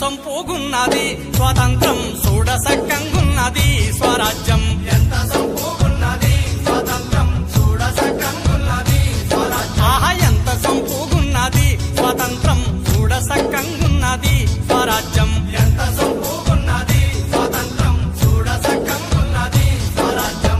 సంపోగున్నది స్వాతంత్రం చూడ సక్కంగున్నది స్వరాజ్యం ఎంత సంపూగున్నది స్వతంత్రం చూడ సక్కంగున్నది స్వరాజ్యం ఆహా ఎంత సంపోగున్నది స్వాతంత్రం చూడ సక్కంగున్నది స్వరాజ్యం ఎంత సంపూగున్నది స్వతంత్రం చూడ సక్కంగున్నది స్వరాజ్యం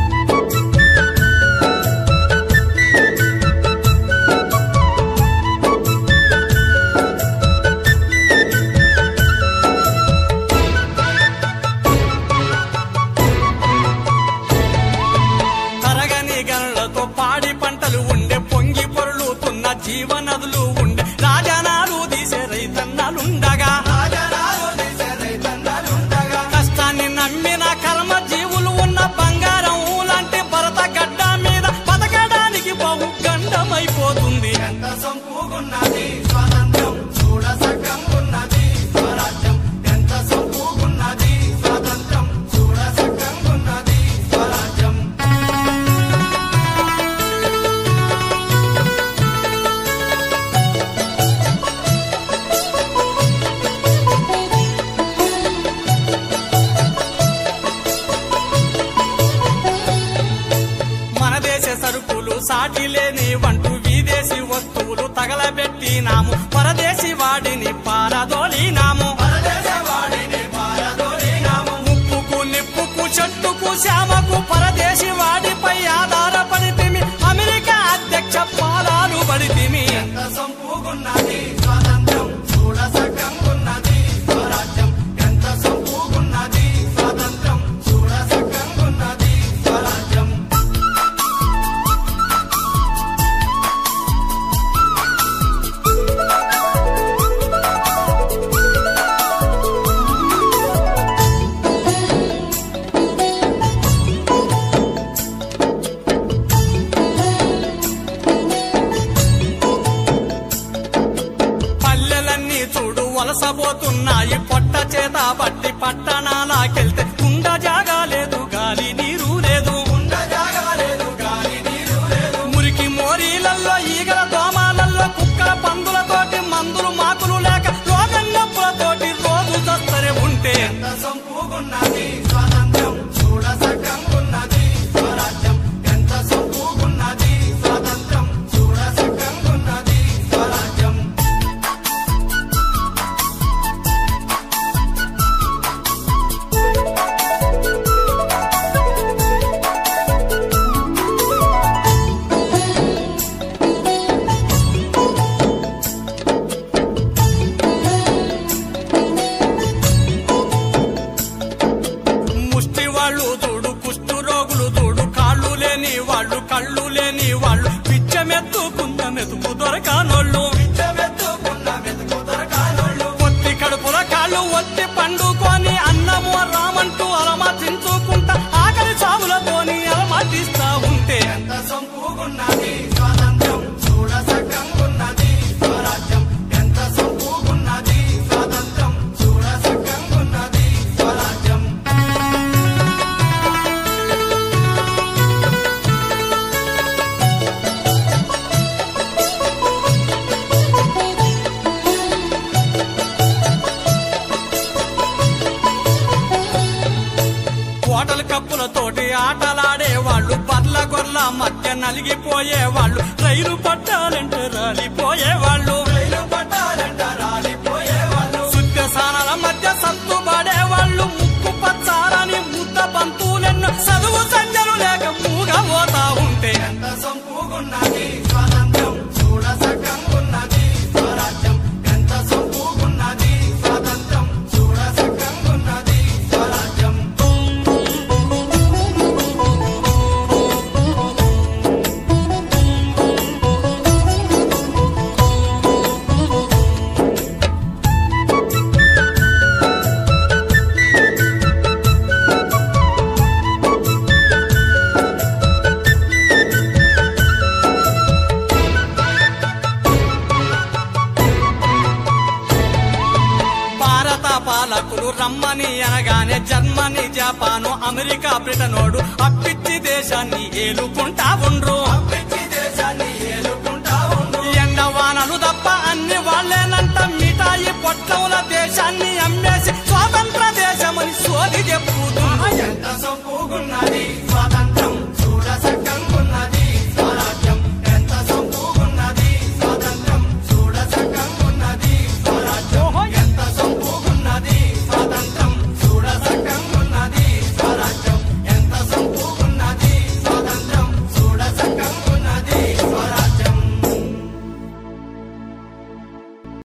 తరగని గనులతో పాడి పంటలు ఉండే పొంగి పొరులుతున్న జీవనదులు ఉండే రాజనాలు తీసే రైతన్నలుండగా రాజరాజు దిశ రైతన్నలుండగా కష్టాన్ని నమ్మిన కర్మ జీవులు ఉన్న బంగారం లాంటి భరత గడ్డ మీద బతకడానికి బహు గండమైపోతుంది ఎంత సంపూగున్నది స్వతంత్రం చూడ సక్కంగున్నది స్వరాజ్యం ఎంత సంపూగున్నది స్వతంత్రం చూడ సక్కంగున్నది స్వరాజ్యం మన దేశ సరుకులు సాటి లేని వంటూ విదేశీ వస్తువులు తగలబెట్టినాము పరదేశీ వాడిని పారదోలినాము పరదేశవాడిని పారదోలినాము ముప్పుకు నిప్పుకు చెట్టుకు శ్యామకు పరదేశీ వాడిపై ఆధారపడితిమి అమెరికా అధ్యక్ష పాదాలు పడితిమి ఎంత సంపూగున్నది స్వతంత్రం చూడ సక్కంగున్నది స్వరాజ్యం ఎంత సంపూగున్నది స్వతంత్రం చూడ సక్కంగున్నది స్వరాజ్యం పల్లెలన్నీ చూడు వలసపోతున్నాయి పొట్ట చేత బట్టి పట్టణాలకెళ్తే కుండ జాగా లేదు గాలి నీరు లేదు ఉండ జాగాలేదు గాలి నీరు లేదు మురికి మోరీలల్లో ఈగల దోమాలల్లో కుక్కల పందులతోటి మందులు మాకులు లేక రోగం నొప్పులతోటి రోజు దస్తరే ఉంటే ఎంత సంపూగున్నది స్వతంత్రం చూడ సక్కంగున్నది స్వరాజ్యం ఎంత సంపూగున్నది స్వతంత్రం చూడ సక్కంగున్నది స్వరాజ్యం ముష్టి వాళ్ళు చూడు కుష్టు రోగులు చూడు కాళ్ళు లేని వాళ్ళు కళ్ళు లేని వాళ్ళు పిచ్చమెత్తుకున్న మెతుకు దొరకానోళ్ళు పిచ్చమెత్తుకున్న మెతుకు దొరకానోళ్ళు పొత్తి కడుపుల కాళ్ళు ఒత్తి పండుకొని అన్నము రామంటూ అలమతించుకుంటా ఆకలి సాగులతోని అలమతిస్తా ఉంటే ఎంత సంపూగున్నది స్వతంత్రం చూడ సక్కంగున్నది స్వరాజ్యం ఎంత సంపూగున్నది స్వతంత్రం చూడ సక్కంగున్నది స్వరాజ్యం కోటల కప్పులతోటి ఆటలాడే వాళ్ళు బర్ల గొర్ల మధ్య నలిగిపోయే వాళ్ళు రైలు పట్టాలంటే రాలిపోయే వాళ్ళు రైలు పట్టాలంట రాలిపోయేవాళ్ళు సుత్యసానాల మధ్య సత్తుపడే వాళ్ళు ముక్కు పచ్చారని ముద్ద బంతులెన్నో చదువు సంజలు లేక మూగబోతా ఉంటే ఎంత సంపూగున్నది స్వతంత్రం చూడ సక్కంగున్నది స్వరాజ్యం ఎంత సంపూగున్నది స్వతంత్రం చూడ సక్కంగున్నది స్వరాజ్యం భారత పాలకులు రమ్మని అనగానే జర్మనీ జపాను అమెరికా బ్రిటనోడు అప్పిచ్చి దేశాన్ని ఏలుకుంటా ఉండ్రు పిచ్చి దేశాన్ని ఏలుకుంటా ఉండు ఎండ వానలు తప్ప అన్ని వాళ్ళేనంట మిఠాయి పొట్లముల దేశాన్ని సక్కంగున్నది స్వాతంత్రం